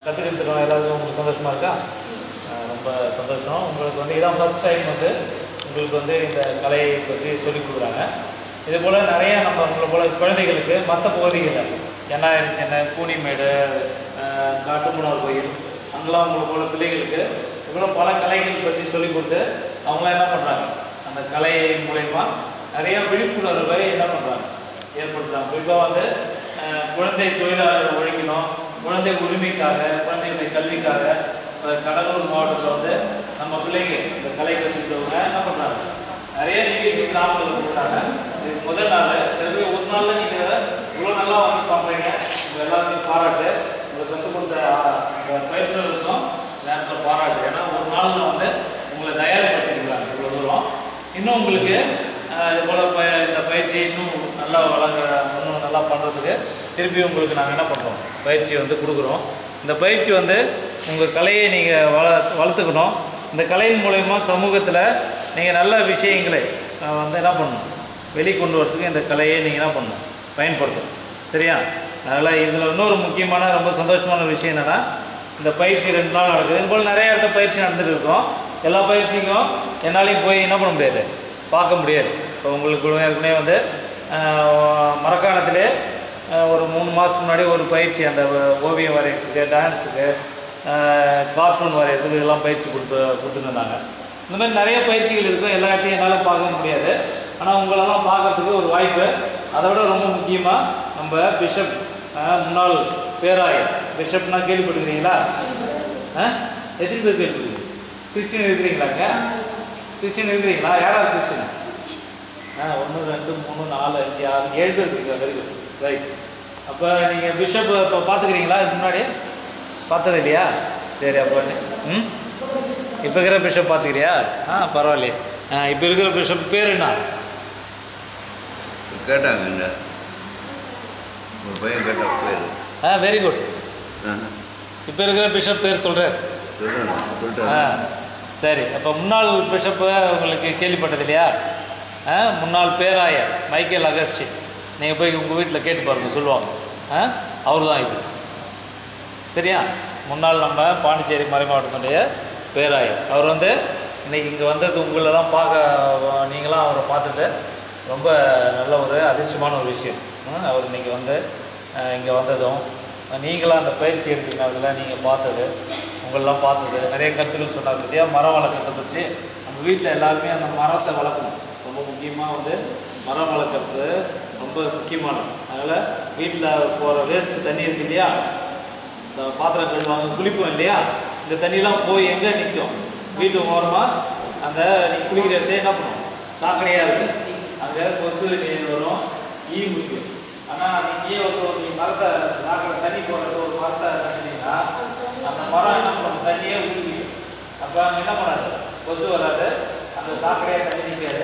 கற்றுக்கிறதுக்கு எல்லாருக்கும் உங்களுக்கு சந்தோஷமாக இருக்கா அஹ் ரொம்ப சந்தோஷம் உங்களுக்கு வந்து இதான் ஃபஸ்ட் டைம் வந்து உங்களுக்கு வந்து இந்த கலையை பற்றி சொல்லிக் கொடுக்குறாங்க இது போல் நிறைய நம்ம உங்களை போல குழந்தைகளுக்கு மற்ற பகுதிகளில் என்ன என்ன கூனிமேடு அஹ் காட்டுமன்னார் கோயில் அங்கெல்லாம் உங்களை போல பிள்ளைகளுக்கு இவ்வளோ பல கலைகள் பற்றி சொல்லிக் கொடுத்து அவங்களாம் என்ன பண்ணுறாங்க அந்த கலை மூலயமா நிறைய விழிப்புணர்வை என்ன பண்ணுறாங்க ஏற்படுத்துறாங்க குறிப்பாக வந்து அஹ், குழந்தை தொழிலாளர் ஒழிக்கணும் குழந்தை உரிமைக்காக குழந்தைகளுடைய கல்விக்காக இப்ப கடலூர் மாவட்டத்தில் வந்து நம்ம பிள்ளைங்க இந்த கலை கற்றுக்கிட்டவங்க என்ன பண்ணுறாங்க நிறைய நிகழ்ச்சி கிராமத்தில் கொடுக்குறாங்க இது முதல் நாள் திரும்பி ஒரு நாளில் நீங்கள் இவ்வளோ நல்லா வந்து பார்க்குறீங்க உங்கள் எல்லாத்தையும் பாராட்டு உங்களுக்கு கற்றுக் கொடுத்த ஆ, இந்த பயிற்றுனருக்கும் நேரத்தில் பாராட்டு ஏன்னா ஒரு நாளில் வந்து உங்களை தயார்படுத்திருக்கிறாங்க இவ்வளோ தூரம் இன்னும் உங்களுக்கு அஹ், இது போல் ப இந்த பயிற்சி இன்னும் நல்லா வளர்க்க இன்னும் நல்லா பண்ணுறதுக்கு திருப்பி உங்களுக்கு நாங்கள் என்ன பண்ணுறோம் பயிற்சி வந்து கொடுக்குறோம் இந்த பயிற்சி வந்து உங்கள் கலையை நீங்கள் வள வளர்த்துக்கணும் இந்த கலையின் மூலயமா சமூகத்தில் நீங்கள் நல்ல விஷயங்களை அஹ், வந்து என்ன பண்ணணும் வெளிக்கொண்டு வரதுக்கு இந்த கலையை நீங்கள் என்ன பண்ணணும் பயன்படுத்தணும் சரியா அதனால் இதில் இன்னொரு முக்கியமான ரொம்ப சந்தோஷமான விஷயம் என்னென்னா இந்த பயிற்சி ரெண்டு நாள் நடக்குது இது போல் நிறைய இடத்துல பயிற்சி நடந்துட்டு இருக்கோம் எல்லா பயிற்சிக்கும் என்னாலையும் போய் என்ன பண்ண முடியாது பார்க்க முடியாது இப்போ உங்களுக்கு ஏற்கனவே வந்து ஆஹ், மரக்காணத்திலே ஆஹ், ஒரு மூணு மாதத்துக்கு முன்னாடி ஒரு பயிற்சி அந்த ஓவியம் வரைகிறதுக்கு டான்ஸுக்கு கார்ட்டூன் வரைகிறதுக்கு இதெல்லாம் பயிற்சி கொடுத்து கொடுத்துருந்தாங்க இந்த மாதிரி நிறைய பயிற்சிகள் இருக்கும் எல்லா இடத்தையும் என்னால் பார்க்க முடியாது ஆனால் உங்களெல்லாம் பார்க்கறதுக்கு ஒரு வாய்ப்பு அதை விட ரொம்ப முக்கியமாக நம்ம பிஷப் ஆஹ், முன்னாள் பேராயர் பிஷப்னா கேள்விப்பட்டுக்கிறீங்களா ஆ எத்தனை பேர் கேள்விப்படுறீங்க கிறிஸ்டின் இருக்கிறீங்களாங்க கிறிஸ்டின் இருக்கிறீங்களா யாராவது கிறிஸ்டின் ஆ ஒன்று ரெண்டு மூணு நாலு அஞ்சு ஆறு ஏழு பேர் இருக்கீங்க வெரி குட் ரைட் அப்போ நீங்கள் பிஷப் இப்போ பார்த்துக்கிறீங்களா இதுக்கு முன்னாடி பார்த்தது இல்லையா சரி அப்போ ம் இப்போ இருக்கிற பிஷப் பார்த்துக்கிறியா ஆ பரவாயில்லையே ஆ இப்போ இருக்கிற பிஷப் பேர் என்ன கேட்டாங்க இங்க ஒரு பையன் கேட்ட பேர் ஆ வெரி குட் இப்போ இருக்கிற பிஷப் பேர் சொல்கிறார் சொல்கிறேன் ஆ சொல்லிட்டேன் சரி அப்போ முன்னாள் பிஷப்பு உங்களுக்கு கேள்விப்பட்டது இல்லையா ஆ முன்னாள் பேராயர் மைக்கேல் அகஸ்டி நீங்கள் போய் உங்கள் வீட்டில் கேட்டு பாருங்க சொல்லுவாங்க ஆ அவர் தான் இது சரியா முன்னாள் நம்ம பாண்டிச்சேரி மறை மாவட்டத்துடைய பேராயர் அவர் வந்து இன்னைக்கு இங்கே வந்தது உங்களை தான் பார்க்க நீங்களாம் அவரை பார்த்துட்டு ரொம்ப நல்ல ஒரு அதிர்ஷ்டமான ஒரு விஷயம் ம், அவர் இன்னைக்கு வந்து இங்கே வந்ததும் நீங்களாம் அந்த பயிற்சி எடுத்துக்கினதுல நீங்கள் பார்த்தது உங்களெல்லாம் பார்த்தது நிறைய கருத்துக்கள் சொன்னார் பற்றியா மரம் வளர்க்குறதை பற்றி நம்ம வீட்டில் எல்லாருமே அந்த மரத்தை வளர்க்கணும் ரொம்ப முக்கியமாக வந்து மரம் வளர்க்குறது ரொம்ப முக்கியமானது அதனால் வீட்டில் போகிற வேஸ்ட் தண்ணி இருக்கு இல்லையா ச- பாத்திரம் கழுவாங்க குளிப்போம் இல்லையா இந்த தண்ணியெலாம் போய் எங்கே நிற்கும் வீட்டு ஓரமாக அந்த நீ குளிக்கிற இடத்துல என்ன பண்ணும் சாக்கடையாக இருக்குது அங்கே கொசு நீர் வரும் ஈ முடிக்கும் ஆனால் நீங்களே ஒரு நீ மரத்தை சாக்கடை தண்ணி போடுறது ஒரு மரத்தை நட்டுனீங்கன்னா அந்த மரம் என்ன பண்ணும் தண்ணியே ஊற்றிக்கும் அப்போ அங்கே என்ன பண்ணாது கொசு வராது அந்த சாக்கடையாக தண்ணி நிற்காது